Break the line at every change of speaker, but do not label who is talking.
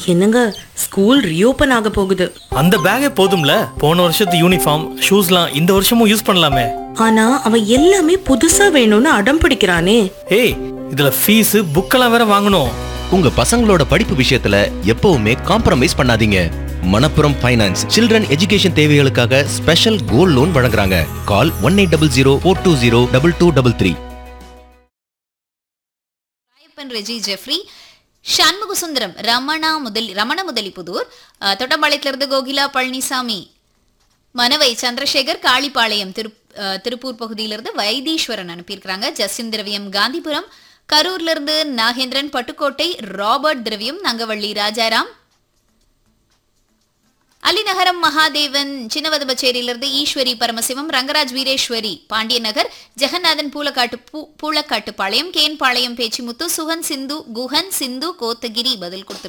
என்னங்க school reopen ஆக போகுது
அந்த பேக்கே போதும்ல போன வருஷத்து யூனிஃபார்ம் ஷூஸ்லாம் இந்த வருஷமும் யூஸ் பண்ணலாமே
ஆனா அவன் எல்லாமே புதுசா வேணும்னு அடம் பிடிக்கிறானே
ஏய் இதுல ஃபீஸ் புக்கெல்லாம் வேற வாங்கணும்
உங்க பசங்களோட படிப்பு விஷயத்துல எப்பவுமே காம்ப்ரமைஸ் பண்ணாதீங்க மணப்புரம் ஃபைனான்ஸ் சில்ட்ரன் எஜுகேஷன் தேவைகளுக்காக ஸ்பெஷல் கோல்ட் லோன் வழங்குறாங்க call one eight double zero four two zero double two double three
Rayappan Reji Jeffrey Shanmuga Sundaram Ramana முதல் ரமண முதலிபுதூர் அஹ், தொட்டம்பாளையத்திலிருந்து கோகிலா பழனிசாமி மனவை சந்திரசேகர் காளிப்பாளையம் திரு அஹ், திருப்பூர் பகுதியிலிருந்து வைத்தீஸ்வரன் அனுப்பியிருக்கிறாங்க ஜஸ்டின் திரவியம் காந்திபுரம் கரூர்ல இருந்து நாகேந்திரன் பட்டுக்கோட்டை ராபர்ட் திரவியம் நங்கவள்ளி ராஜாராம் அலிநகரம் மகாதேவன் சின்னவதபச்சேரியிலிருந்து ஈஸ்வரி பரமசிவம் ரங்கராஜ் வீரேஸ்வரி பாண்டியநகர் ஜெகநாதன் பூலக்காட்டு பூ- பூலக்காட்டுப்பாளையம் கேன்பாளையம் பேச்சிமுத்து சுகன் சிந்து குஹன் சிந்து கோத்தகிரி பதில் கொடுத்து